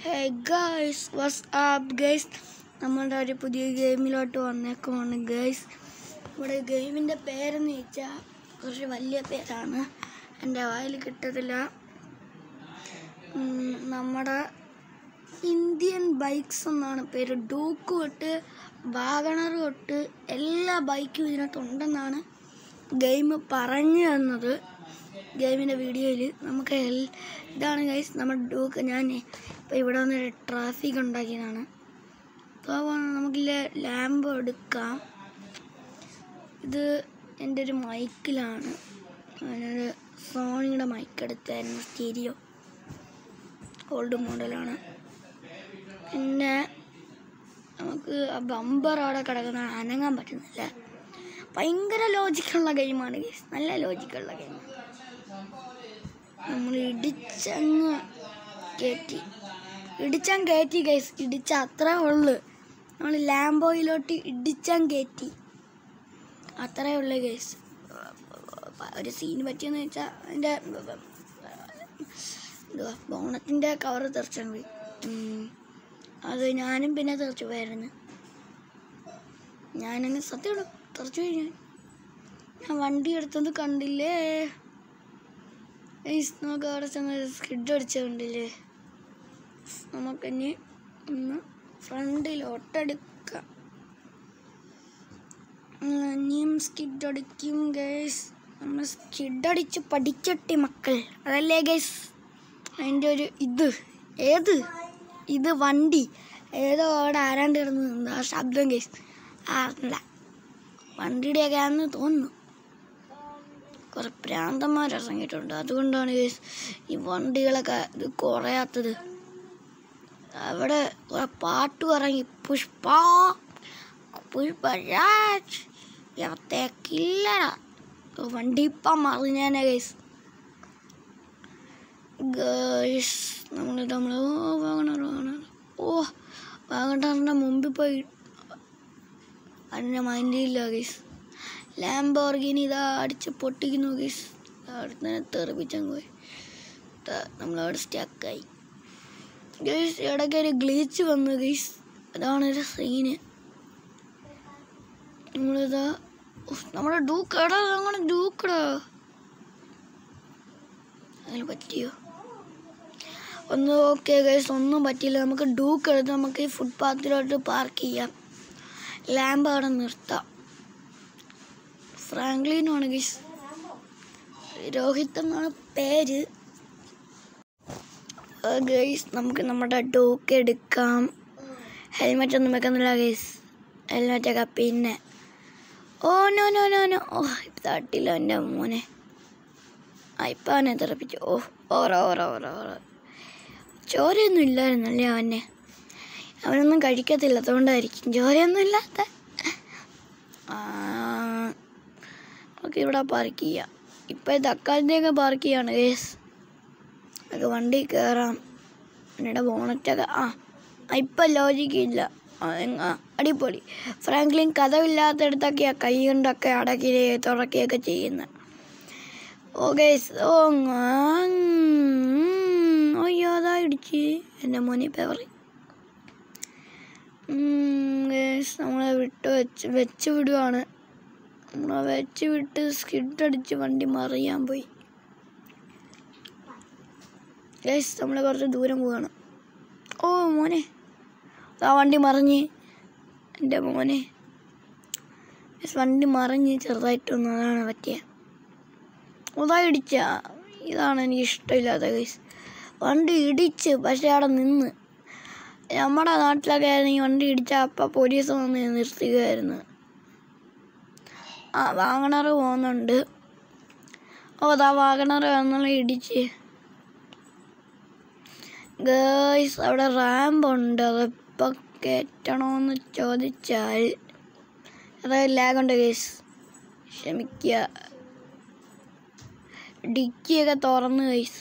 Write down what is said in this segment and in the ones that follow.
ഹേ guys what's up guys നമ്മളുടെ ഒരു പുതിയ ഗെയിമിലോട്ട് വന്നേക്കുവാണ് ഗൈസ് ഇവിടെ ഗെയിമിൻ്റെ പേരെന്ന് ചോദിച്ചാൽ കുറച്ച് വലിയ പേരാണ് എൻ്റെ വായിൽ കിട്ടത്തില്ല ഉം, നമ്മുടെ ഇന്ത്യൻ ബൈക്സ് എന്നാണ് പേര് ഡൂക്ക് തൊട്ട് വാഗണർ തൊട്ട് എല്ലാ ബൈക്കും ഇതിനകത്തുണ്ടെന്നാണ് ഗെയിം പറഞ്ഞു തന്നത് ഗെയിമിൻ്റെ വീഡിയോയിൽ നമുക്ക് എൽ- ഇതാണ് ഗൈസ് നമ്മുടെ ഡൂക്ക് ഞാൻ ഇപ്പോൾ ഇവിടെ വന്നൊരു ട്രാഫിക് ഉണ്ടാക്കിയതാണ് അപ്പോൾ നമുക്കില്ല ലാമ്പ് എടുക്കാം ഇത് എൻ്റെ ഒരു മൈക്കിലാണ് ഞാനൊരു സോണിയുടെ മൈക്ക് എടുത്തായിരുന്നു സ്റ്റീരിയോ ഓൾഡ് മോഡലാണ് പിന്നെ നമുക്ക് ആ ബമ്പർ അവിടെ കിടക്കുന്ന അനങ്ങാൻ പറ്റുന്നില്ല ഭയങ്കര ലോജിക്കുള്ള ഗെയിമാണ് ഗൈസ് നല്ല ലോജിക്കുള്ള ഗെയിമാണ് നമ്മൾ ഇടിച്ചങ്ങ് കയറ്റി ഇടിച്ചാൻ കയറ്റി ഗൈസ് ഇടിച്ച അത്രേ ഉള്ളു നമ്മൾ ലാംബോയിലോട്ട് ഇടിച്ചാൻ കയറ്റി അത്രേ ഉള്ളു ഗൈസ് ഒരു സീൻ പറ്റിയെന്ന് വെച്ചാൽ അതിൻ്റെ എന്തുവാ ബോണത്തിൻ്റെ കവർ തെറിച്ചാൽ പോയി ഉം. അത് ഞാനും പിന്നെ തെറിച്ചു പോയായിരുന്നു ഞാനങ്ങ് സത്യമുള്ളൂ തെറിച്ചു പോയി ഞാൻ ഞാൻ വണ്ടി എടുത്തത് കണ്ടില്ലേ ഏയ്സ് നമുക്ക് അവിടെ ചെന്ന് സ്കിഡ് അടിച്ച കണ്ടില്ലേ നമുക്കിനി ഒന്ന് ഫ്രണ്ടിലോട്ടെടുക്കാം ഉം, ഇനിയും സ്കിഡ് അടിക്കും ഗൈസ് നമ്മൾ സ്കിഡ് അടിച്ച് പഠിക്കട്ടെ മക്കൾ അതല്ലേ ഗൈസ് അതിൻ്റെ ഒരു ഇത് ഏത് ഇത് വണ്ടി ഏതോ അവിടെ ആരാണ്ട് കിടന്ന് നിന്ന് ആ ശബ്ദം ഗൈസ് അറിഞ്ഞില്ല വണ്ടിയുടെയൊക്കെ ആണെന്ന് തോന്നുന്നു കുറെ പ്രാന്തന്മാർ ഇറങ്ങിയിട്ടുണ്ട് അതുകൊണ്ടാണ് ഗൈസ് ഈ വണ്ടികളൊക്കെ ഇത് കുറയാത്തത് അവിടെ കുറെ പാട്ട് ഇറങ്ങി പുഷ്പ പുഷ്പരാജ് ഇറത്തേക്കില്ലടാ വണ്ടി ഇപ്പം മറിഞ്ഞാനെ ഗൈസ് ഗൈസ് നമ്മൾ നമ്മൾ ഓ വാഗണർ വാഗണർ ഓ വാഗണറിൻ്റെ മുമ്പിൽ പോയി അതിൻ്റെ മൈൻഡില്ല ഗൈസ് ലാംബോർഗിനി ഇതാ അടിച്ച് പൊട്ടിക്കുന്നു ഗൈസ് അവിടെ തന്നെ തെറിപ്പിച്ചങ്ങ് പോയി ദാ നമ്മളവിടെ സ്റ്റക്കായി ഗൈസ് ഇടയ്ക്ക് ഒരു ഗ്ലീച്ച് വന്നു ഗൈസ് അതാണ് ഒരു സീന് നമ്മളിതാ ഉഫ്, നമ്മുടെ ഡൂക്ക് എടാ അങ്ങനെ ഡൂക്കടാ അതിന് പറ്റിയോ ഒന്ന് ഓക്കെ ഗൈസ് ഒന്നും പറ്റിയില്ല നമുക്ക് ഡൂക്ക് എടുത്ത് നമുക്ക് ഈ ഫുട്പാത്തിലോട്ട് പാർക്ക് ചെയ്യാം ലാമ്പ് അവിടെ നിർത്താം ഫ്രാങ്ക്ലിനാണ് ഗൈസ് രോഹിത് എന്നാണ് പേര് ഗൈസ് നമുക്ക് നമ്മുടെ ഡൂക്ക് എടുക്കാം ഹെൽമെറ്റ് ഒന്നും വെക്കുന്നില്ല ഗൈസ് ഹെൽമെറ്റൊക്കെ പിന്നെ oh no no no no oh ഇപ്പം തട്ടില്ല എൻ്റെ മോനെ ആ ഇപ്പം അവനെ തെറപ്പിച്ചു ഓ ഓറ ഓറ ഓറ ഓറ ചോരയൊന്നും ഇല്ലായിരുന്നല്ലേ അവനെ അവനൊന്നും കഴിക്കത്തില്ല അതുകൊണ്ടായിരിക്കും ചോരയൊന്നും ഇല്ലാത്ത ആ, നമുക്ക് ഇവിടെ പാർക്ക് ചെയ്യാം ഇപ്പം തക്കാലത്തേക്ക് പാർക്ക് ചെയ്യാണ് കേസ് നമുക്ക് വണ്ടി കയറാം എന്നിട്ട് ബോണറ്റൊക്കെ ആ ആ, ഇപ്പം ലോജിക്കില്ല ആ, എങ്- ആ, അടിപൊളി ഫ്രാങ്ക്ലിൻ കഥവില്ലാത്തടത്തൊക്കെയാണ് കൈ കൊണ്ടൊക്കെ അടക്കി തുറക്കുകയൊക്കെ ചെയ്യുന്നത് ഓ ഗൈസ് ഓ ആ, ഉം, അയ്യോ അതാ ഇടിച്ച് എൻ്റെ മോനെ പെവറി ഗൈസ് നമ്മളെ വിട്ട് വെച്ച് വെച്ച് വിടുവാണ് നമ്മളെ വെച്ച് വിട്ട് സ്കിഡ് അടിച്ച് വണ്ടി മറിയാൻ പോയി ഗൈസ് നമ്മൾ കുറച്ച് ദൂരം പോവാണ് ഓ മോനെ ആ വണ്ടി മറിഞ്ഞ് എൻ്റെ മോനെ ഗൈസ് വണ്ടി മറിഞ്ഞ് ചെറുതായിട്ടൊന്നും അതാണ് പറ്റിയ ഉതാ ഇടിച്ച ഇതാണ് എനിക്ക് ഇഷ്ടമില്ലാത്ത ഗൈസ് വണ്ടി ഇടിച്ച് പക്ഷെ അവിടെ നിന്ന് നമ്മുടെ നാട്ടിലൊക്കെ ആയിരുന്നെങ്കിൽ വണ്ടി ഇടിച്ചാൽ അപ്പം പോലീസ് വന്ന് നിർത്തുകയായിരുന്നു ആ വാഗണർ പോകുന്നുണ്ട് ഓ അതാ വാഗണർ വന്നുള്ള ഇടിച്ച് ഗേൾസ് അവിടെ റാമ്പ് ഉണ്ട് അതിപ്പോൾ കയറ്റണമെന്ന് ചോദിച്ചാൽ അതായത് ലാഗുണ്ട് ഗേസ് ക്ഷമിക്കുക ഡിക്കിയൊക്കെ തുറന്ന് ഗൈസ്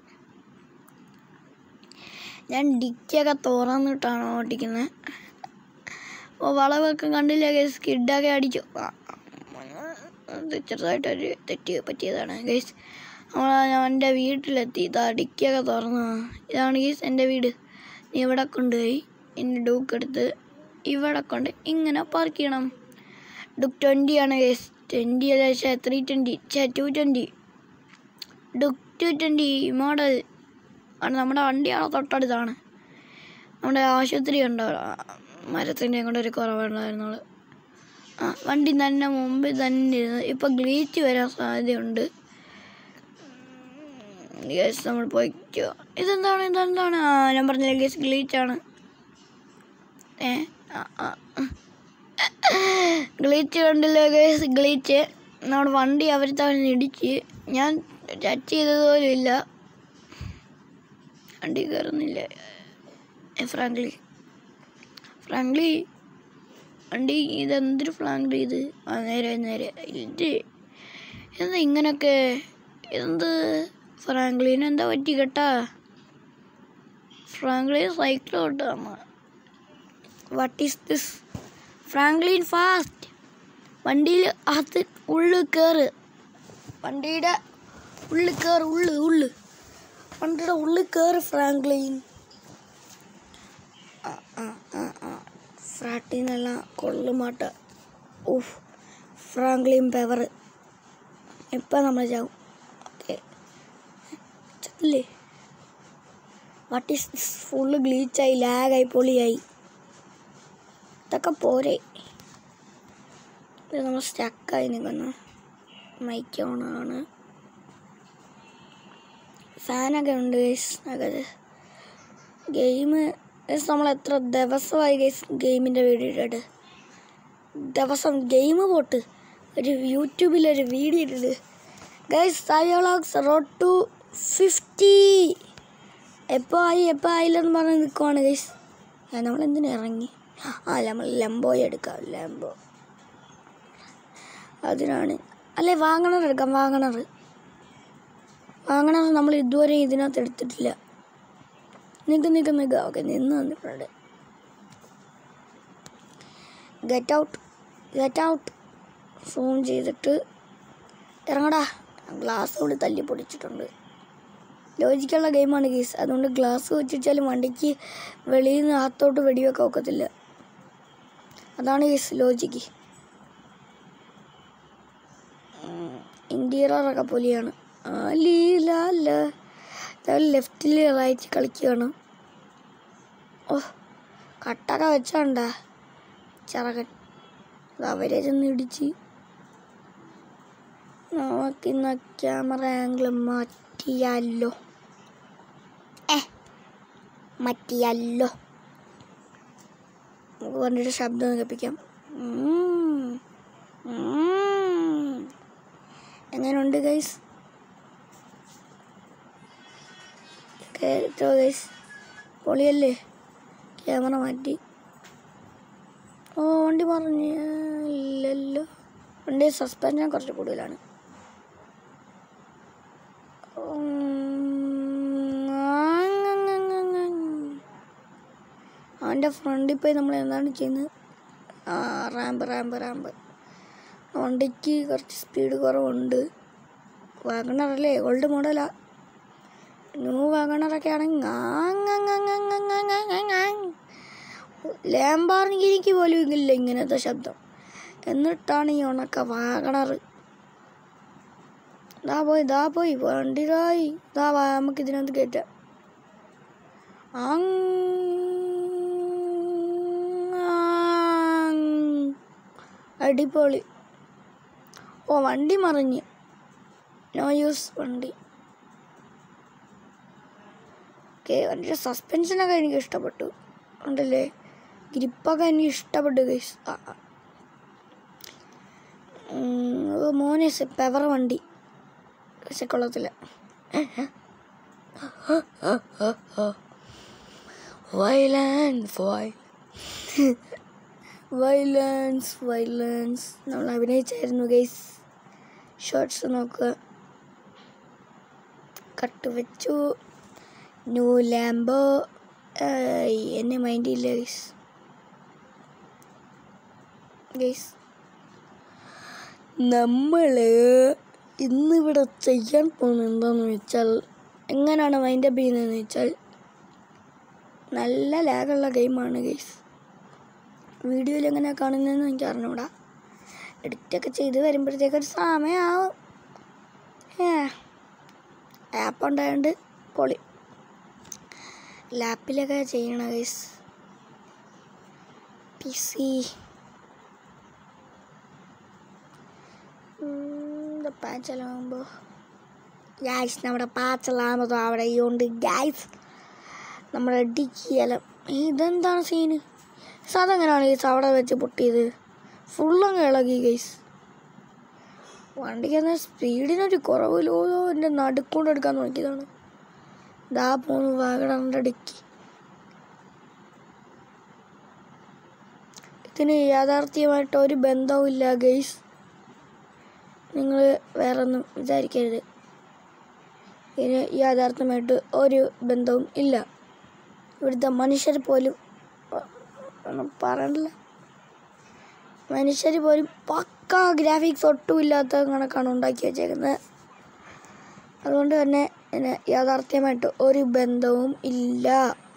ഞാൻ ഡിക്കിയൊക്കെ തുറന്നിട്ടാണ് ഓടിക്കുന്നത് ഓ വളവൊക്കെ കണ്ടില്ല ഗൈസ് കിഡൊക്കെ അടിച്ചു ആ, അത് ചെറുതായിട്ടൊരു തെറ്റ് പറ്റിയതാണ് ഗൈസ് നമ്മൾ എൻ്റെ വീട്ടിലെത്തി ഇതാ ഡിക്കിയൊക്കെ തുറന്നു ഇതാണ് ഗൈസ് എൻ്റെ വീട് ഇനി ഇവിടെ കൊണ്ടുപോയി ഇനി ഡൂക്ക് എടുത്ത് ഇവിടെ കൊണ്ട് ഇങ്ങനെ പാർക്ക് ചെയ്യണം ഡുക്ക് ട്വൻറ്റി ആണ് ഗൈസ് ട്വൻറ്റി അല്ല പക്ഷേ ത്രീ ട്വൻറ്റി ഛേ two twenty Duke two twenty model ആണ് നമ്മുടെ വണ്ടിയാണ് തൊട്ടടുത്താണ് നമ്മുടെ ആശുപത്രി ഉണ്ടോ മരത്തിൻ്റെ കൊണ്ട് ഒരു കുറവുണ്ടായിരുന്നുള്ളു ആ വണ്ടി തന്നെ മുമ്പിൽ തന്നെ ഇരുന്നു ഇപ്പം ഗ്ലീച്ച് വരാൻ സാധ്യതയുണ്ട് ഗ്യാസ് നമ്മൾ പോയിക്കോ ഇതെന്താണ് ഇതെന്താണ് ആ ഞാൻ പറഞ്ഞില്ല ഗ്യാസ് ഗ്ലീച്ചാണ് ഏ ഗ്ലീച്ച് കണ്ടില്ല ഗ്യാസ് ഗ്ലീച്ച് നമ്മുടെ വണ്ടി അവർ തവണ ഇടിച്ച് ഞാൻ ടച്ച് ചെയ്തത് പോലും ഇല്ല വണ്ടി കയറുന്നില്ല ഏ, ഫ്രാങ്ക്ലി ഫ്രാങ്ക്ലി വണ്ടി ഇതെന്തൊരു ഫ്രാങ്ക്ലി ഇത് ആ നേരെ നേരെ ഇത് എന്താ ഇങ്ങനൊക്കെ എന്ത് ഫ്രാങ്ക്ലിന് എന്താ പറ്റി കേട്ടാ ഫ്രാങ്ക്ലിൻ സൈക്കിൾ ഓട്ടാണ് what is this Franklin fast വണ്ടിയിൽ അകത്ത് ഉള്ളു കയറ് വണ്ടിയുടെ ഉള്ളിൽ കയറ് ഉള്ളു ഉള്ളു വണ്ടിയുടെ ഉള്ളിൽ കയറ് ഫ്രാങ്ക്ലിൻ ആ ആ ആ ആ ഫ്രാട്ടിനെല്ലാം കൊള്ളുമാട്ട ഓഫ് ഫ്രാങ്ക്ലിൻ പെവർ ഇപ്പം നമ്മൾ ചാവും ഓക്കെ ചത്തില്ലേ വാട്ട് ഈസ് ദിസ് ഫുള്ള് ഗ്ലീച്ചായി ലാഗായി പൊളിയായി ഇതൊക്കെ പോരെ ഇത് നമ്മൾ സ്റ്റക്കായി നിൽക്കുന്നു മൈക്ക് ഓണാണ് ഫാനൊക്കെ ഉണ്ട് ഗൈസ് അകത്ത് ഗെയിം ഗൈസ് നമ്മൾ എത്ര ദിവസമായി ഗൈസ് ഗെയിമിൻ്റെ വീഡിയോ ഇട്ടിട്ട് ദിവസം ഗെയിം പോട്ട് ഒരു യൂട്യൂബിൽ ഒരു വീഡിയോ ഇട്ടിട്ട് ഗൈസ് സയോളോക്സ് റോഡ് ടു ഫിഫ്റ്റി എപ്പോൾ ആയി എപ്പോൾ ആയില്ലെന്ന് പറഞ്ഞ് നിൽക്കുവാണ് ഗൈസ് നമ്മൾ എന്തിനു ഇറങ്ങി ആ നമ്മൾ ലെംബോയ് എടുക്കാം ലെംബോ അതിനാണ് അല്ലേ വാങ്ങണർ എടുക്കാം വാങ്ങണർ വാങ്ങണർ നമ്മൾ ഇതുവരെ ഇതിനകത്ത് എടുത്തിട്ടില്ല നിൽക്ക് നിൽക്ക് നിൽക്കുക ഓക്കെ നിന്ന് വന്നിട്ടുണ്ട് get out get out zoom ചെയ്തിട്ട് ഇറങ്ങടാ ഗ്ലാസ് കൂടി തല്ലി പൊടിച്ചിട്ടുണ്ട് ലോജിക്കുള്ള ഗെയിമാണ് കേസ് അതുകൊണ്ട് ഗ്ലാസ് വെച്ചിട്ടാലും വണ്ടിക്ക് വെളിയിൽ നിന്ന് അകത്തോട്ട് വെടിവെക്കാൻ ഒക്കത്തില്ല അതാണ് കേസ് ലോജിക്ക് ഇൻറ്റീരിയറൊക്കെ പൊലിയാണ് ആ ലീല ലെഫ്റ്റിൽ റൈറ്റ് കളിക്കുകയാണ് ഓ കട്ടൊക്കെ വെച്ചോണ്ടാ ചെറുകൻ അത് അവരെ ചെന്ന് ഇടിച്ച് നമുക്കിന്ന് ക്യാമറ ആംഗിൾ മാറ്റിയാലോ ഏ മാറ്റിയാലോ നമുക്ക് കണ്ടിട്ട് ശബ്ദം കേൾപ്പിക്കാം ഉം. ഉം. എങ്ങനെയുണ്ട് ഗൈസ് കേട്ടോ ഗൈസ് പൊളിയല്ലേ ക്യാമറ മാറ്റി ഓ വണ്ടി പറഞ്ഞു ഇല്ലല്ലോ വണ്ടി സസ്പെൻഷൻ കുറച്ച് കൂടുതലാണ് ഉം, ആങ്ങങ്ങങ്ങങ്ങ. അവൻ്റെ ഫ്രണ്ടിൽ പോയി നമ്മൾ എന്താണ് ചെയ്യുന്നത് ആ റാമ്പ് റാമ്പ് റാമ്പ് വണ്ടിക്ക് കുറച്ച് സ്പീഡ് കുറവുണ്ട് വാഗണറല്ലേ ഓൾഡ് മോഡലാ ന്യൂ വാഗണറൊക്കെ ആണെങ്കിൽ ലാമ്പാർണിക്ക് പോലും ഇല്ല ഇങ്ങനത്തെ ശബ്ദം എന്നിട്ടാണ് ഈ ഉണക്ക വാഗണറ് ദാ പോയി ദാ പോയി വണ്ടി തായി ദാ വാ നമുക്ക് ഇതിനകത്ത് കയറ്റാം ആങ്, ആങ്. അടിപൊളി ഓ വണ്ടി മറിഞ്ഞ് നോ യൂസ് വണ്ടി ഓക്കെ വണ്ടിയുടെ സസ്പെൻഷനൊക്കെ എനിക്ക് ഇഷ്ടപ്പെട്ടു ഉണ്ടല്ലേ ഗ്രിപ്പൊക്കെ എനിക്ക് ഇഷ്ടപ്പെട്ടു ഗൈസ് ആ ആ. ഉം, ഓ മോനെ പെവർ വണ്ടി പക്ഷെ കൊള്ളത്തില്ല വയലൻസ് വൈ വയലൻസ് വയലൻസ് നമ്മൾ അഭിനയിച്ചായിരുന്നു ഗൈസ് ഷോർട്സ് നോക്കുക കട്ട് വെച്ചു ന്യൂ ലാംബോ എന്നെ മൈൻഡ് ഇല്ല ഗൈസ് ഗൈസ് നമ്മൾ ഇന്നിവിടെ ചെയ്യാൻ പോകുന്നത് എന്താണെന്ന് വെച്ചാൽ എങ്ങനെയാണ് മൈൻഡ് അപ്പ് ചെയ്യുന്നതെന്ന് വെച്ചാൽ നല്ല ലാഗുള്ള ഗെയിമാണ് ഗെയ്സ് വീഡിയോയിൽ എങ്ങനെ കാണുന്നതെന്ന് എനിക്ക് അറിഞ്ഞൂടാ എഡിറ്റൊക്കെ ചെയ്ത് വരുമ്പോഴത്തേക്ക് ഒരു സമയമാവും ആപ്പ് ഉണ്ടായതുകൊണ്ട് പൊളി ലാപ്പിലൊക്കെ ചെയ്യണ ഗൈസ് പി സി പാച്ചലാകുമ്പോൾ ഗായ്സ് നമ്മുടെ പാച്ചലാകുമ്പോൾ അവിടെ ഉണ്ട് ഗായ്സ് നമ്മുടെ ഡിക്കിയെല്ലാം ഇതെന്താണ് സീന് അതെങ്ങനെയാണ് ഗൈസ് അവിടെ വെച്ച് പൊട്ടിയത് ഫുള്ളങ്ങ് ഇളകി ഗൈസ് വണ്ടിക്ക് എന്നാൽ സ്പീഡിനൊരു കുറവില്ലോ എൻ്റെ നടുക്കൊണ്ട് എടുക്കാൻ നോക്കിയതാണ് ദാ പോന്നു വാഗണറിൻ്റെ ഡിക്കി ഇതിന് യാഥാർത്ഥ്യമായിട്ട് ഒരു ബന്ധവും ഇല്ല ഗെയ്സ് നിങ്ങൾ വേറെ ഒന്നും വിചാരിക്കരുത് ഇതിന് യാഥാർത്ഥ്യമായിട്ട് ഒരു ബന്ധവും ഇല്ല ഇവിടുത്തെ മനുഷ്യർ പോലും ഒ- ഒന്നും പറയണില്ല മനുഷ്യർ പോലും പക്ക ഗ്രാഫിക്സ് ഒട്ടും ഇല്ലാത്ത കണക്കാണ് ഉണ്ടാക്കി വെച്ചേക്കുന്നത് അതുകൊണ്ട് തന്നെ ഇതിന് യാഥാർത്ഥ്യമായിട്ട് ഒരു ബന്ധവും ഇല്ല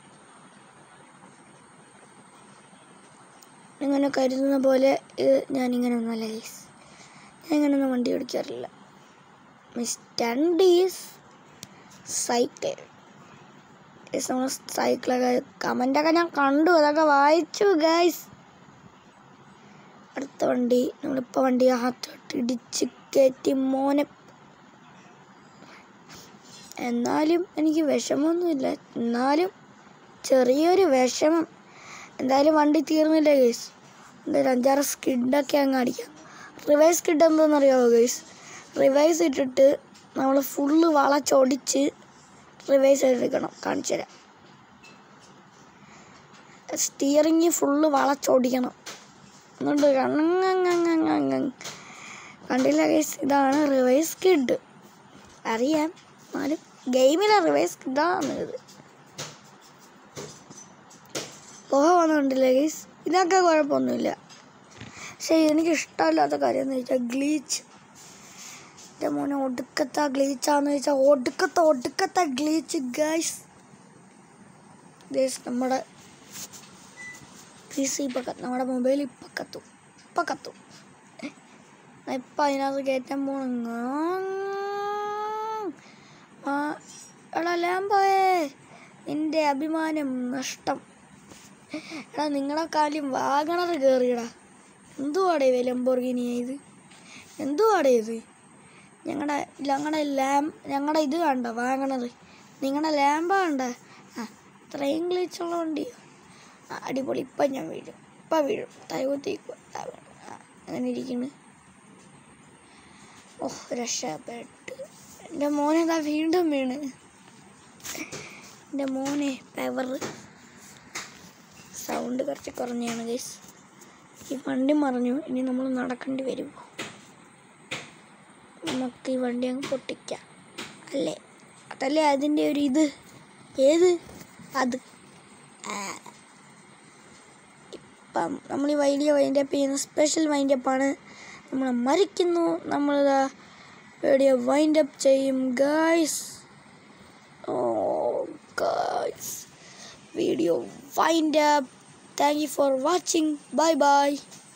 ഇങ്ങനെ കരുതുന്ന പോലെ ഇത് ഞാനിങ്ങനെ ഒന്നല്ല ഗൈസ് ഞാൻ ഇങ്ങനെയൊന്നും വണ്ടി ഓടിക്കാറില്ല മിസ്റ്റണ്ട് ഈസ് സൈക്കിൾ നമ്മൾ സൈക്കിളൊക്കെ കമൻ്റൊക്കെ ഞാൻ കണ്ടു അതൊക്കെ വായിച്ചു ഗൈസ് അടുത്ത വണ്ടി നമ്മളിപ്പോൾ വണ്ടി അകത്തോട്ട് ഇടിച്ച് കയറ്റി മോനെ എന്നാലും എനിക്ക് വിഷമമൊന്നുമില്ല എന്നാലും ചെറിയൊരു വിഷമം എന്തായാലും വണ്ടി തീർന്നില്ല ഗേസ് എന്തായാലും അഞ്ചാറ് സ്കിഡൊക്കെ അങ്ങ് അടിക്കാം റിവൈസ് സ്കിഡ് എന്താണെന്നറിയാമോ ഗേസ് റിവൈസ് ഇട്ടിട്ട് നമ്മൾ ഫുള്ള് വളച്ചൊടിച്ച് റിവൈസ് എടുക്കണം കാണിച്ചു തരാം സ്റ്റിയറിങ് ഫുള്ള് വളച്ചൊടിക്കണം എന്നിട്ട് കണ്ണങ്ങങ്ങങ്ങങ്ങങ്ങ കണ്ടില്ല ഗൈസ് ഇതാണ് റിവൈസ് കിഡ് അറിയാം എന്നാലും ഗെയിമിലെ റിവൈസ് കിഡാണ് ഇത് പുക വന്നിട്ടില്ല ഗൈസ് ഇതൊക്കെ കുഴപ്പമൊന്നുമില്ല പക്ഷേ എനിക്ക് ഇഷ്ടമില്ലാത്ത കാര്യം എന്ന് വെച്ചാൽ ഗ്ലീച്ച് എൻ്റെ മോനെ ഒടുക്കത്തെ ഗ്ലീച്ചാന്ന് വെച്ചാൽ ഒടുക്കത്തെ ഒടുക്കത്തെ ഗ്ലീച്ച് ഗൈസ് ഗൈസ് നമ്മുടെ പി സി ഇപ്പം കത്തും നമ്മുടെ മൊബൈൽ ഇപ്പം കത്തും ഇപ്പം കത്തും ഏ, ഞാൻ ഇപ്പം അതിനകത്ത് കയറ്റാൻ പോണ ആ എടാ ലാമ്പോയേ നിന്റെ അഭിമാനം നഷ്ടം എടാ നിങ്ങളെ കാര്യം വാഗണർ കയറിയടാ എന്തുവാടേ ലംബോർഗിനി ഇത് എന്തുവാടേ ഇത് ഞങ്ങളുടെ ഞങ്ങളുടെ ലാം ഞങ്ങളുടെ ഇത് കണ്ട വാങ്ങണത് നിങ്ങളുടെ ലാമ്പ കണ്ട ആ ഇത്രയും ഗ്ലിച്ചുള്ള വണ്ടിയോ ആ അടിപൊളി ഇപ്പം ഞാൻ വീഴും ഇപ്പം വീഴും തൈവത്തേക്ക് അങ്ങനെ ഇരിക്കുന്നു ഓ രക്ഷപ്പെട്ട് എൻ്റെ മോനെന്താ വീണ്ടും വീണ് എൻ്റെ മോനെ പവർ സൗണ്ട് കുറച്ച് കുറഞ്ഞാണ് ഗൈസ് ഈ വണ്ടി മറിഞ്ഞു ഇനി നമ്മൾ നടക്കേണ്ടി വരും നമുക്ക് ഈ വണ്ടി അങ്ങ് പൊട്ടിക്കാം അല്ലേ അതല്ലേ അതിൻ്റെ ഒരു ഇത് ഏത് അത് ആ. ഇപ്പം നമ്മൾ ഈ വലിയ വൈൻഡ് അപ്പ് ചെയ്യുന്ന സ്പെഷ്യൽ വൈൻഡ് അപ്പാണ് നമ്മൾ മരിക്കുന്നു നമ്മളിതാ വീഡിയോ വൈൻഡ് അപ്പ് ചെയ്യും guys oh guys video wind up thank you for watching bye by